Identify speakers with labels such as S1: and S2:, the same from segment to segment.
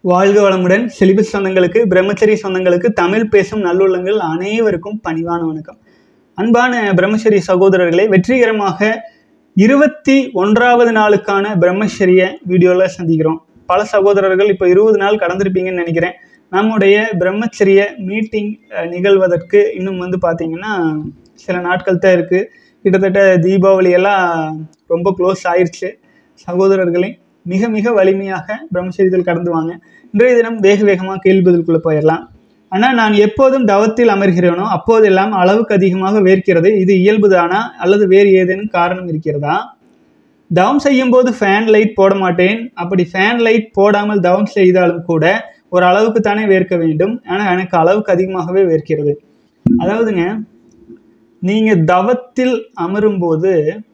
S1: வாழ்க வளமுடன் செலிபஸ் சொந்தங்களுக்கு பிரம்மச்சரி சொந்தங்களுக்கு தமிழ் பேசும் நல்லுள்ளங்கள் அனைவருக்கும் பணிவான வணக்கம் அன்பான பிரம்மச்சரி சகோதரர்களை வெற்றிகரமாக இருபத்தி ஒன்றாவது நாளுக்கான பிரம்மச்சரிய வீடியோவில் சந்திக்கிறோம் பல சகோதரர்கள் இப்போ இருபது நாள் கடந்திருப்பீங்கன்னு நினைக்கிறேன் நம்முடைய பிரம்மச்சரிய மீட்டிங் அஹ், நிகழ்வதற்கு இன்னும் வந்து பார்த்தீங்கன்னா சில நாட்கள் தான் இருக்குது கிட்டத்தட்ட தீபாவளி எல்லாம் ரொம்ப க்ளோஸ் ஆயிடுச்சு சகோதரர்களை மிக மிக வலிமையாக பிரம்மச்சரியத்தில் கடந்து வாங்க இன்றைய தினம் வேக வேகமாக கேள்வி பதிலுக்குள்ளே போயிடலாம் ஆனால் நான் எப்போதும் தவத்தில் அமர்கிறேனோ அப்போதெல்லாம் அளவுக்கு அதிகமாக வேர்க்கிறது இது இயல்புதானா அல்லது வேறு ஏதேனும் காரணம் இருக்கிறதா தவம் செய்யும் போது ஃபேன் லைட் போட மாட்டேன் அப்படி ஃபேன் லைட் போடாமல் தவம் செய்தாலும் கூட ஒரு அளவுக்கு தானே வேர்க்க வேண்டும் ஆனால் எனக்கு அளவுக்கு அதிகமாகவே வேர்க்கிறது அதாவதுங்க நீங்கள் தவத்தில் அமரும்போது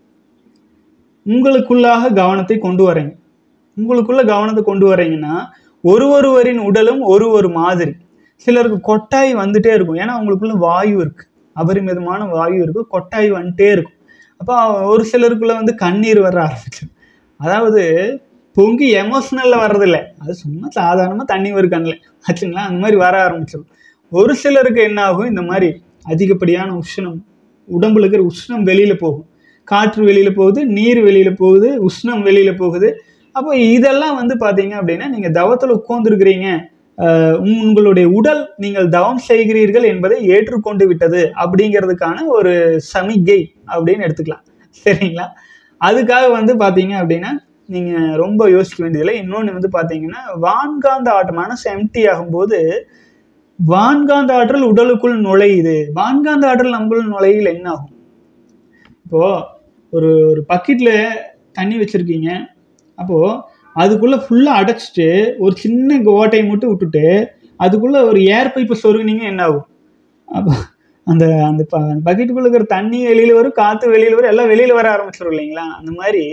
S1: உங்களுக்குள்ளாக கவனத்தை கொண்டு வரீங்க உங்களுக்குள்ள கவனத்தை கொண்டு வரீங்கன்னா ஒரு ஒருவரின் உடலும் ஒரு ஒரு மாதிரி சிலருக்கு கொட்டாய் வந்துட்டே இருக்கும் ஏன்னா அவங்களுக்குள்ள வாயு இருக்கு அபரிமிதமான வாயு இருக்கு கொட்டாய் வந்துட்டே இருக்கும் அப்போ ஒரு சிலருக்குள்ள வந்து கண்ணீர் வர ஆரம்பிச்சிடும் அதாவது பொங்கி எமோஷனல்ல வர்றதில்ல அது சும்மா சாதாரணமாக தண்ணி வரும் கண்ணில் ஆச்சுங்களா அந்த மாதிரி வர ஆரம்பிச்சிடும் ஒரு சிலருக்கு என்ன ஆகும் இந்த மாதிரி அதிகப்படியான உஷ்ணம் உடம்புல இருக்கிற உஷ்ணம் வெளியில போகும் காற்று வெளியில போகுது நீர் வெளியில போகுது உஷ்ணம் வெளியில போகுது அப்போ இதெல்லாம் வந்து பாத்தீங்க அப்படின்னா நீங்க தவத்தில் உட்கார்ந்துருக்கிறீங்க உங்களுடைய உடல் நீங்கள் தவம் செய்கிறீர்கள் என்பதை ஏற்றுக்கொண்டு விட்டது அப்படிங்கிறதுக்கான ஒரு சமிக்கை அப்படின்னு எடுத்துக்கலாம் சரிங்களா அதுக்காக வந்து பாத்தீங்க அப்படின்னா நீங்க ரொம்ப யோசிக்க வேண்டியதில்லை இன்னொன்று வந்து பாத்தீங்கன்னா வான்காந்த ஆட்டம் மனசு எம்டி ஆகும்போது வான்காந்த ஆற்றல் உடலுக்குள் நுழையுது வான்காந்த ஆற்றல் நமக்குள் நுழையில் என்ன ஆகும் இப்போ ஒரு ஒரு பக்கெட்ல தண்ணி வச்சிருக்கீங்க அப்போ அதுக்குள்ள ஃபுல்லா அடைச்சிட்டு ஒரு சின்ன ஓட்டையை மட்டும் விட்டுட்டு அதுக்குள்ள ஒரு ஏர் பைப்பை சொருகுனீங்க என்ன ஆகும் அப்போ அந்த அந்த பக்கெட்டுக்குள்ள இருக்கிற தண்ணி வெளியில வரும் காத்து வெளியில வரும் எல்லாம் வெளியில வர ஆரம்பிச்சிடும் இல்லைங்களா அந்த மாதிரி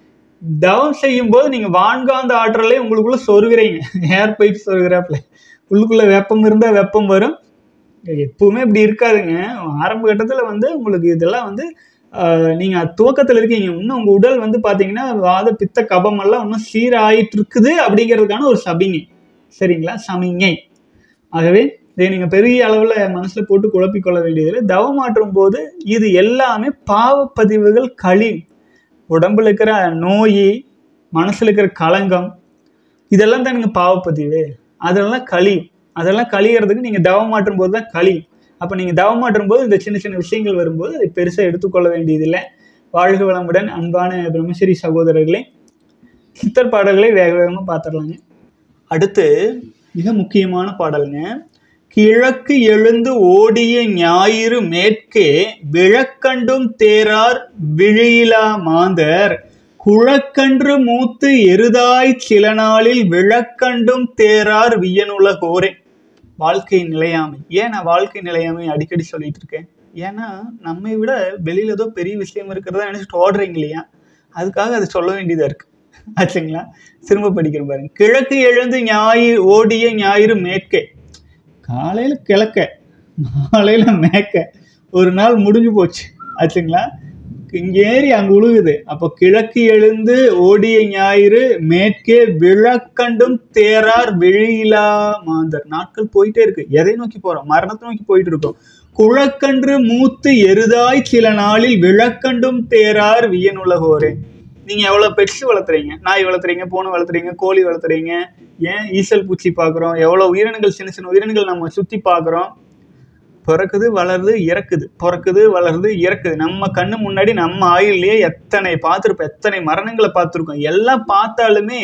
S1: தவம் செய்யும் போது நீங்க வான்காந்த ஆற்றலை உங்களுக்குள்ள சொருகிறீங்க ஏர் பைப் சொருகிறாப்புல உள்ளுக்குள்ள வெப்பம் இருந்தா வெப்பம் வரும் எப்பவுமே இப்படி இருக்காதுங்க ஆரம்ப கட்டத்துல வந்து உங்களுக்கு இதெல்லாம் வந்து ஆஹ், நீங்க துவக்கத்துல இருக்கீங்க இன்னும் உங்க உடல் வந்து பாத்தீங்கன்னா வாத பித்த கபம் எல்லாம் இன்னும் சீராயிட்டு இருக்குது அப்படிங்கிறதுக்கான ஒரு சபிங்கை சரிங்களா சமிங்கை ஆகவே இதை நீங்க பெரிய அளவுல மனசுல போட்டு குழப்பிக் கொள்ள வேண்டியதில்லை தவம் மாற்றும் போது இது எல்லாமே பாவப்பதிவுகள் கழியும் உடம்புல இருக்கிற நோய் மனசுல இருக்கிற களங்கம் இதெல்லாம் தான் நீங்கள் பாவப்பதிவு அதெல்லாம் கழியும் அதெல்லாம் கழியறதுக்கு நீங்கள் தவம் மாற்றும் போது தான் கழியும் அப்போ நீங்கள் தவம் மாற்றும் போது இந்த சின்ன சின்ன விஷயங்கள் வரும்போது அதை பெருசாக எடுத்துக்கொள்ள வேண்டியதில்லை வாழ்க வளமுடன் அன்பான பிரம்மஸ்ரீ சகோதரர்களே சித்தர் பாடல்களை வேக வேகமாக பார்த்துடலாங்க அடுத்து மிக முக்கியமான பாடலுங்க கிழக்கு எழுந்து ஓடிய ஞாயிறு மேற்கே விழக்கண்டும் தேரார் விழியிலா மாந்தர் குழக்கன்று மூத்து எருதாய் சில நாளில் விழக்கண்டும் தேரார் வியனுலகோரே வாழ்க்கை நிலையாமை ஏன் நான் வாழ்க்கை நிலையாமை அடிக்கடி சொல்லிட்டு இருக்கேன் ஏன்னா நம்மை விட வெளியில ஏதோ பெரிய விஷயம் இருக்கிறதா நினைச்சிட்டு ஓடுறீங்க இல்லையா அதுக்காக அதை சொல்ல வேண்டியதா இருக்கு ஆச்சுங்களா திரும்ப படிக்கிற பாருங்க கிழக்கு எழுந்து ஞாயிறு ஓடிய ஞாயிறு மேற்கே காலையில கிழக்க மாலையில மேற்க ஒரு நாள் முடிஞ்சு போச்சு ஆச்சுங்களா இங்க ஏறி அங்க உழுகுது அப்போ கிழக்கு எழுந்து ஓடிய ஞாயிறு மேற்கே விழக்கண்டும் தேரார் விழியிலா மாந்தர் நாட்கள் போயிட்டே இருக்கு எதை நோக்கி போறோம் மரணத்தை நோக்கி போயிட்டு இருக்கோம் குழக்கன்று மூத்து எருதாய் சில நாளில் விழக்கண்டும் தேரார் வியனுலகோரே நீங்க எவ்வளவு பெட்ஸ் வளர்த்துறீங்க நாய் வளர்த்துறீங்க பூனை வளர்த்துறீங்க கோழி வளர்த்துறீங்க ஏன் ஈசல் பூச்சி பார்க்குறோம் எவ்வளவு உயிரினங்கள் சின்ன சின்ன உயிரினங்கள் நம்ம சுத்தி பார்க்குறோம் பிறக்குது வளருது இறக்குது பிறக்குது வளருது இறக்குது நம்ம கண்ணு முன்னாடி நம்ம ஆயுள்லயே எத்தனை பார்த்துருப்போம் எத்தனை மரணங்களை பார்த்துருக்கோம் எல்லாம் பார்த்தாலுமே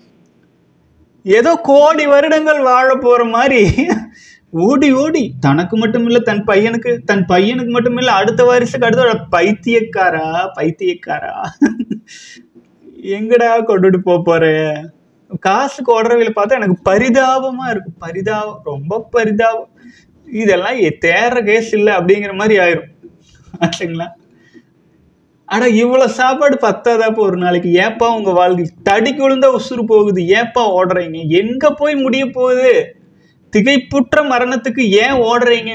S1: ஏதோ கோடி வருடங்கள் வாழ போற மாதிரி ஓடி ஓடி தனக்கு மட்டும் இல்ல தன் பையனுக்கு தன் பையனுக்கு மட்டும் இல்ல அடுத்த வாரிசுக்கு அடுத்த பைத்தியக்காரா பைத்தியக்காரா எங்கடா கொண்டுட்டு போக போற காசுக்கு ஓடுறவையில பார்த்தா எனக்கு பரிதாபமா இருக்கு பரிதாபம் ரொம்ப பரிதாபம் இதெல்லாம் எ- தேடுற கேஸ் இல்லை அப்படிங்கிற மாதிரி ஆயிரும் ஆச்சுங்களா அட இவ்வளவு சாப்பாடு பத்தாதாப்பா ஒரு நாளைக்கு ஏப்பா உங்க வாழ்க்கை தடிக்கு விழுந்தா உசுறு போகுது ஏப்பா ஓடுறீங்க எங்க போய் முடிய போகுது திகைப்புற்ற மரணத்துக்கு ஏன் ஓடுறீங்க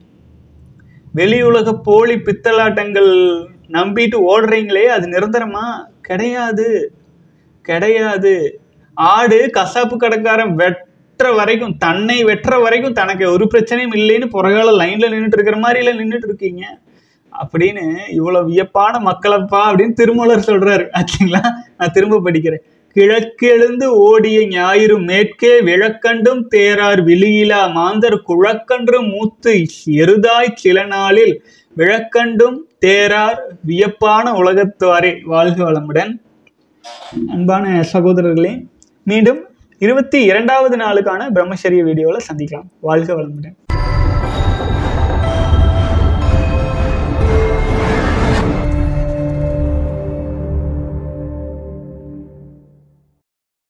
S1: வெளி உலக போலி பித்தலாட்டங்கள் நம்பிட்டு ஓடுறீங்களே அது நிரந்தரமா கிடையாது கிடையாது ஆடு கசாப்பு கடைக்காரன் வெட்ட வெற்ற வரைக்கும் தன்னை வெற்ற வரைக்கும் தனக்கு ஒரு பிரச்சனையும் இல்லைன்னு புறகால லைன்ல நின்றுட்டு இருக்கிற மாதிரில நின்றுட்டு இருக்கீங்க அப்படின்னு இவ்வளவு வியப்பான மக்களப்பா அப்படின்னு திருமூலர் சொல்றாரு ஆச்சுங்களா நான் திரும்ப படிக்கிறேன் கிழக்கெழுந்து ஓடிய ஞாயிறு மேற்கே விழக்கண்டும் தேரார் விழியிலா மாந்தர் குழக்கன்று மூத்து எருதாய் சில நாளில் விழக்கண்டும் தேரார் வியப்பான உலகத்துவாரே வாழ்க வளமுடன் அன்பான சகோதரர்களே மீண்டும் இருபத்தி இரண்டாவது நாளுக்கான பிரம்மச்சரிய வீடியோவில் சந்திக்கலாம் வாழ்க வளமுடன்